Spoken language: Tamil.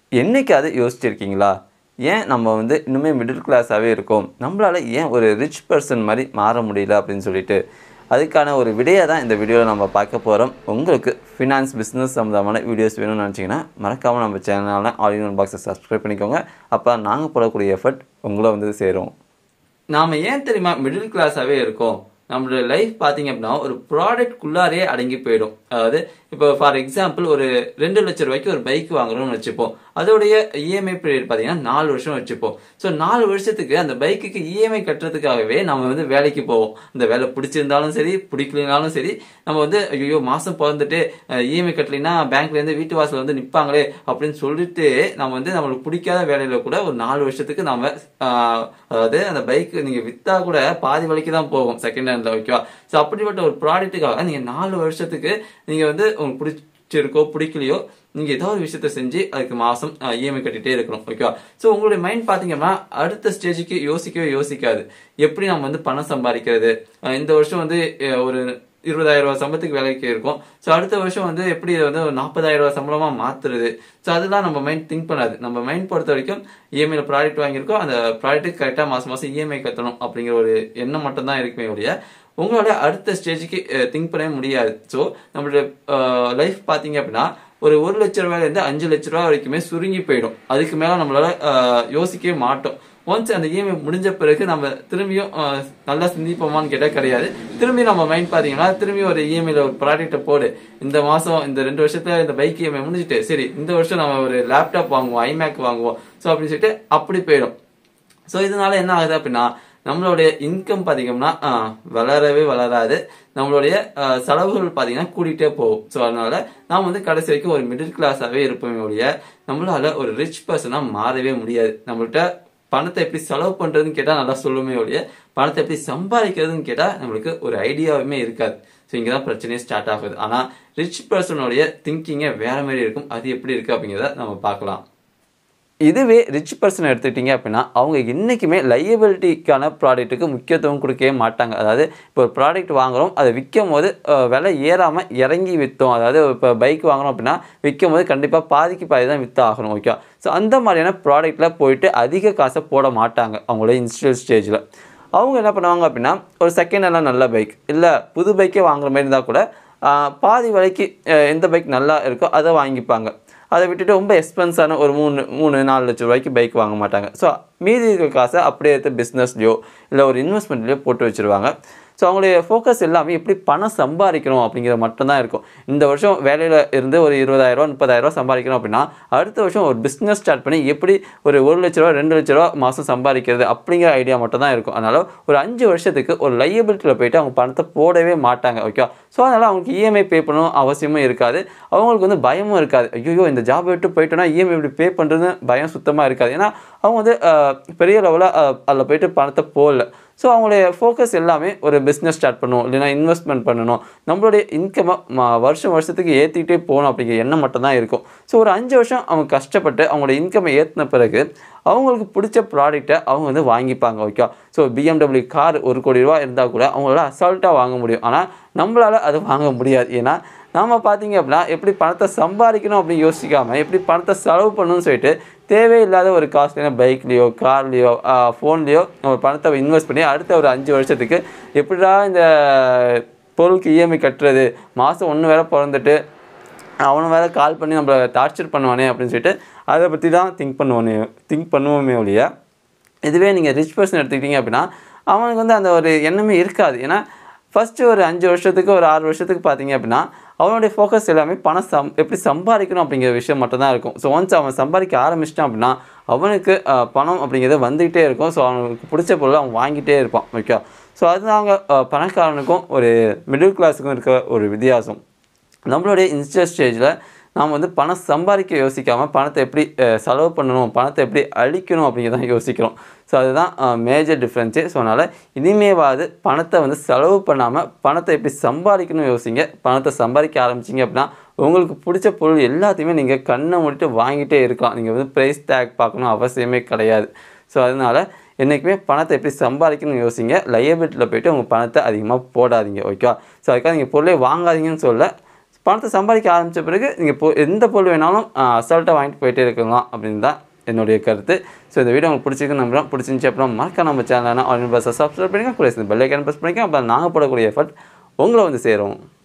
என்னைக்காவது யோசிச்சிருக்கீங்களா ஏன் நம்ம வந்து இன்னுமே மிடில் கிளாஸாகவே இருக்கோம் நம்மளால் ஏன் ஒரு ரிச் பர்சன் மாதிரி மாற முடியல அப்படின்னு சொல்லிட்டு அதுக்கான ஒரு விடையை தான் இந்த வீடியோவில் நம்ம பார்க்க போகிறோம் உங்களுக்கு ஃபினான்ஸ் பிஸ்னஸ் சம்மந்தமான வீடியோஸ் வேணும்னு நினச்சிங்கன்னா மறக்காமல் நம்ம சேனலான ஆல் இன் ஒன் பாக்ஸை சப்ஸ்கிரைப் பண்ணிக்கோங்க அப்போ நாங்கள் போடக்கூடிய எஃபர்ட் உங்களை வந்து சேரும் நாம் ஏன் தெரியுமா மிடில் கிளாஸாகவே இருக்கோம் நம்மளோட லைஃப் பார்த்தீங்க அப்படின்னா ஒரு ப்ராடக்ட்குள்ளாரே அடங்கி போயிடும் அதாவது இப்போ ஃபார் எக்ஸாம்பிள் ஒரு ரெண்டு லட்சம் ரூபாய்க்கு ஒரு பைக் வாங்குறோம்னு வச்சுப்போம் அதோடைய இஎம்ஐ பீரியட் பார்த்தீங்கன்னா நாலு வருஷம் வச்சுப்போம் ஸோ நாலு வருஷத்துக்கு அந்த பைக்குக்கு இஎம்ஐ கட்டுறதுக்காகவே நம்ம வந்து வேலைக்கு போவோம் இந்த வேலை பிடிச்சிருந்தாலும் சரி பிடிக்கலனாலும் சரி நம்ம வந்து ஐயோ மாதம் பிறந்துட்டு இஎம்ஐ கட்டலைன்னா பேங்க்லேருந்து வீட்டு வாசல் வந்து நிற்பாங்களே அப்படின்னு சொல்லிட்டு நம்ம வந்து நம்மளுக்கு பிடிக்காத வேலையில கூட ஒரு நாலு வருஷத்துக்கு நம்ம ஆஹ், அதாவது அந்த பைக் நீங்க வித்தா கூட பாதி விலைக்கு தான் போகும் செகண்ட் ஹேண்ட்ல ஓகேவா ஸோ அப்படிப்பட்ட ஒரு ப்ராடக்ட்டுக்காக நீங்க நாலு வருஷத்துக்கு நீங்க வந்து உங்களுக்கு பிடிச்சிருக்கோ பிடிக்கலையோ நீங்க ஏதாவது ஒரு விஷயத்த செஞ்சு அதுக்கு மாசம் இஎம்ஐ கட்டிட்டே இருக்கணும் ஓகேவா ஸோ உங்களுடைய மைண்ட் பாத்தீங்கன்னா அடுத்த ஸ்டேஜுக்கு யோசிக்கவே யோசிக்காது எப்படி நம்ம வந்து பணம் சம்பாதிக்கிறது அஹ் இந்த வருஷம் வந்து அஹ் ஒரு இருபதாயிரம் ரூபாய் சம்பளத்துக்கு வேலைக்கு இருக்கும் ஸோ அடுத்த வருஷம் வந்து எப்படி இதை வந்து ஒரு நாற்பதாயிரம் ரூபாய் சம்பளமா மாத்துறது ஸோ அதெல்லாம் நம்ம மைண்ட் திங்க் பண்ணாது நம்ம மைண்ட் பொறுத்த வரைக்கும் இஎம்ஐல ப்ராடக்ட் வாங்கியிருக்கோம் அந்த ப்ராடக்ட்டுக்கு கரெக்டாக மாசம் மாசம் இஎம்ஐ கட்டணும் அப்படிங்கிற ஒரு எண்ணம் மட்டும் தான் இருக்குமே ஒழிய உங்களோட அடுத்த ஸ்டேஜுக்கு திங்க் பண்ணவே முடியாது ஸோ நம்மளோட லைஃப் பார்த்தீங்க அப்படின்னா ஒரு ஒரு லட்ச ரூபாயிலேருந்து அஞ்சு லட்ச ரூபாய் வரைக்குமே சுருங்கி போயிடும் அதுக்கு மேலே நம்மளால அஹ், யோசிக்கவே மாட்டோம் ஒன்ஸ் அந்த இஎம்ஐ முடிஞ்ச பிறகு நம்ம திரும்பியும் அஹ், நல்லா சிந்திப்போமான்னு கேட்டால் கிடையாது திரும்பி நம்ம மைண்ட் பார்த்தீங்கன்னா திரும்பி ஒரு இஎம்ஐல ஒரு ப்ராடக்ட்டை போடு இந்த மாதம் இந்த ரெண்டு வருஷத்துல இந்த பைக் இஎம்ஐ முடிஞ்சிட்டு சரி இந்த வருஷம் நம்ம ஒரு லேப்டாப் வாங்குவோம் ஐமேக் வாங்குவோம் ஸோ அப்படின்னு சொல்லிட்டு அப்படி போயிடும் ஸோ இதனால என்ன ஆகுது அப்படின்னா நம்மளுடைய இன்கம் பார்த்தீங்கன்னா ஆஹ், வளரவே வளராது நம்மளுடைய ஆஹ், செலவுகள் பார்த்தீங்கன்னா கூடிட்டே போகும் ஸோ அதனால நாம் வந்து கடைசி வரைக்கும் ஒரு மிடில் கிளாஸாகவே இருப்போமே ஒழிய நம்மளால ஒரு ரிச் பர்சனாக மாறவே முடியாது நம்மள்ட்ட பணத்தை எப்படி செலவு பண்றதுன்னு கேட்டால் நல்லா சொல்லுமே ஒழிய பணத்தை எப்படி சம்பாதிக்கிறதுன்னு கேட்டால் நம்மளுக்கு ஒரு ஐடியாவுமே இருக்காது ஸோ இங்கே தான் பிரச்சனையே ஸ்டார்ட் ஆகுது ஆனால் ரிச் பர்சனுடைய திங்கிங்கே வேற மாதிரி இருக்கும் அது எப்படி இருக்கு அப்படிங்கிறத நம்ம பார்க்கலாம் இதுவே ரிச் பர்சன் எடுத்துக்கிட்டீங்க அப்படின்னா அவங்க என்றைக்குமே லையபிலிட்டிக்கான ப்ராடக்ட்டுக்கு முக்கியத்துவம் கொடுக்கவே மாட்டாங்க அதாவது இப்போ ஒரு ப்ராடக்ட் வாங்குறோம் அதை விற்கும் போது அஹ், விலை ஏறாமல் இறங்கி விற்றோம் அதாவது இப்போ பைக் வாங்குறோம் அப்படின்னா விற்கும் போது கண்டிப்பாக பாதிக்கு பாதி தான் விற்று ஆகணும் ஓகே ஸோ அந்த மாதிரியான ப்ராடக்ட்டில் போயிட்டு அதிக காசை போட மாட்டாங்க அவங்களோட இன்ஸ்டியல் ஸ்டேஜில் அவங்க என்ன பண்ணுவாங்க அப்படின்னா ஒரு செகண்ட் ஹேண்டில் நல்ல பைக் இல்லை புது பைக்கே வாங்குற மாதிரி இருந்தால் கூட ஆஹ், பாதி விலைக்கு அஹ், எந்த பைக் நல்லா இருக்கோ அதை வாங்கிப்பாங்க அதை விட்டுட்டு ரொம்ப எக்ஸ்பென்ஸான ஒரு மூணு மூணு நாலு லட்ச ரூபாய்க்கு பைக் வாங்க மாட்டாங்க ஸோ மீதி இருக்கிற காசை அப்படியே எடுத்து பிஸ்னஸ்லையோ இல்லை ஒரு இன்வெஸ்ட்மெண்ட்லையோ போட்டு வச்சுருவாங்க ஸோ அவங்களுடைய ஃபோக்கஸ் எல்லாமே எப்படி பணம் சம்பாதிக்கணும் அப்படிங்கிறது மட்டும்தான் இருக்கும் இந்த வருஷம் வேலையில் இருந்து ஒரு இருபதாயிரரூவா முப்பதாயிரரூவா சம்பாதிக்கணும் அப்படின்னா அடுத்த வருஷம் ஒரு பிஸ்னஸ் ஸ்டார்ட் பண்ணி எப்படி ஒரு ஒரு லட்ச ரூபா ரெண்டு லட்ச ரூபா மாதம் சம்பாதிக்கிறது அப்படிங்கிற ஐடியா மட்டும் தான் இருக்கும் அதனால் ஒரு அஞ்சு வருஷத்துக்கு ஒரு லையபிலிட்டியில் போயிட்டு அவங்க பணத்தை போடவே மாட்டாங்க ஓகே ஸோ அதனால் அவங்களுக்கு இஎம்ஐ பே பண்ணணும் அவசியமும் இருக்காது அவங்களுக்கு வந்து பயமும் இருக்காது ஐயோ இந்த ஜாப் விட்டு போயிட்டோன்னா இஎம்ஐ இப்படி பே பண்ணுறது பயம் சுத்தமாக இருக்காது ஏன்னா அவங்க வந்து அஹ், பெரிய லெவலில் அதில் போயிட்டு பணத்தை போடல ஸோ அவங்களுடைய ஃபோக்கஸ் எல்லாமே ஒரு பிஸ்னஸ் ஸ்டார்ட் பண்ணணும் இல்லைன்னா இன்வெஸ்ட்மெண்ட் பண்ணணும் நம்மளுடைய இன்கமை வருஷம் வருஷத்துக்கு ஏற்றிக்கிட்டே போகணும் அப்படிங்கிற எண்ணம் மட்டும்தான் இருக்கும் ஸோ ஒரு அஞ்சு வருஷம் அவங்க கஷ்டப்பட்டு அவங்களோட இன்கமை ஏற்றின பிறகு அவங்களுக்கு பிடிச்ச ப்ராடக்ட்டை அவங்க வந்து வாங்கிப்பாங்க ஓகே ஸோ பிஎம்டபிள்யூ கார் ஒரு கோடி ரூபா இருந்தால் கூட அவங்களால அசால்ட்டாக வாங்க முடியும் ஆனால் நம்மளால் அது வாங்க முடியாது ஏன்னா நாம் பார்த்தீங்க அப்படின்னா எப்படி பணத்தை சம்பாதிக்கணும் அப்படின்னு யோசிக்காமல் எப்படி பணத்தை செலவு பண்ணணும்னு சொல்லிட்டு தேவையில்லாத ஒரு காஸ்ட்லியான பைக்லேயோ கார்லேயோ ஃபோன்லேயோ நம்ம பணத்தை இன்வெஸ்ட் பண்ணி அடுத்த ஒரு அஞ்சு வருஷத்துக்கு எப்படிடா இந்த பொருளுக்கு இஎம்ஐ கட்டுறது மாதம் ஒன்று வேற பிறந்துட்டு அவனை வேற கால் பண்ணி நம்மளை டார்ச்சர் பண்ணுவானே அப்படின்னு சொல்லிட்டு அதை பற்றி தான் திங்க் பண்ணுவானே திங்க் பண்ணுவோமே ஒழிய இதுவே நீங்கள் ரிச் பர்சன் எடுத்துக்கிட்டீங்க அப்படின்னா அவனுக்கு வந்து அந்த ஒரு எண்ணமே இருக்காது ஏன்னா ஃபஸ்ட்டு ஒரு அஞ்சு வருஷத்துக்கு ஒரு ஆறு வருஷத்துக்கு பார்த்தீங்க அப்படின்னா அவனுடைய ஃபோக்கஸ் எல்லாமே பணம் சம் எப்படி சம்பாதிக்கணும் அப்படிங்கிற விஷயம் மட்டும்தான் இருக்கும் ஸோ ஒன்ஸ் அவன் சம்பாதிக்க ஆரம்பிச்சிட்டான் அப்படின்னா அவனுக்கு அஹ், பணம் அப்படிங்கிறது வந்துகிட்டே இருக்கும் ஸோ அவனுக்கு பிடிச்ச பொருளை அவன் வாங்கிட்டே இருப்பான் ஓகே ஸோ அதுதாங்க அஹ், பணக்காரனுக்கும் ஒரு மிடில் கிளாஸுக்கும் இருக்க ஒரு வித்தியாசம் நம்மளுடைய இன்ஸ்டர் ஸ்டேஜில் நாம் வந்து பணம் சம்பாதிக்க யோசிக்காமல் பணத்தை எப்படி அஹ், செலவு பண்ணணும் பணத்தை எப்படி அழிக்கணும் அப்படிங்கிறத யோசிக்கிறோம் ஸோ அதுதான் மேஜர் டிஃப்ரென்ஸே ஸோ அதனால் இனிமேவாவது பணத்தை வந்து செலவு பண்ணாமல் பணத்தை எப்படி சம்பாதிக்கணும் யோசிங்க பணத்தை சம்பாதிக்க ஆரம்பிச்சிங்க அப்படின்னா உங்களுக்கு பிடிச்ச பொருள் எல்லாத்தையுமே நீங்கள் கண்ணை மூடிட்டு வாங்கிட்டே இருக்கலாம் நீங்கள் வந்து ப்ரைஸ் டேக் பார்க்கணும் அவசியமே கிடையாது ஸோ அதனால் என்றைக்குமே பணத்தை எப்படி சம்பாதிக்கணும்னு யோசிங்க லையபிலிட்டியில் போயிட்டு உங்கள் பணத்தை அதிகமாக போடாதீங்க ஓகேவா ஸோ அதுக்காக நீங்கள் பொருளே வாங்காதீங்கன்னு சொல்ல பணத்தை சம்பாதிக்க ஆரம்பித்த பிறகு நீங்கள் பொ எந்த பொருள் வேணாலும் அசால்ட்டாக வாங்கிட்டு போயிட்டே இருக்கலாம் அப்படின்னு தான் என்னுடைய கருத்து ஸோ இந்த வீடியோ உங்களுக்கு பிடிச்சிருக்கு நம்புறோம் பிடிச்சிருந்துச்சு அப்புறம் மறக்க நம்ம சேனலான ஆன்லைன் பஸ்ஸை சப்ஸ்கிரைப் பண்ணிங்க கூட பெல் ஐக்கான் ப்ரெஸ் பண்ணிக்க அப்புறம் நாங்கள் போடக்கூடிய எஃபர்ட் உங்களை வந்து சேரும்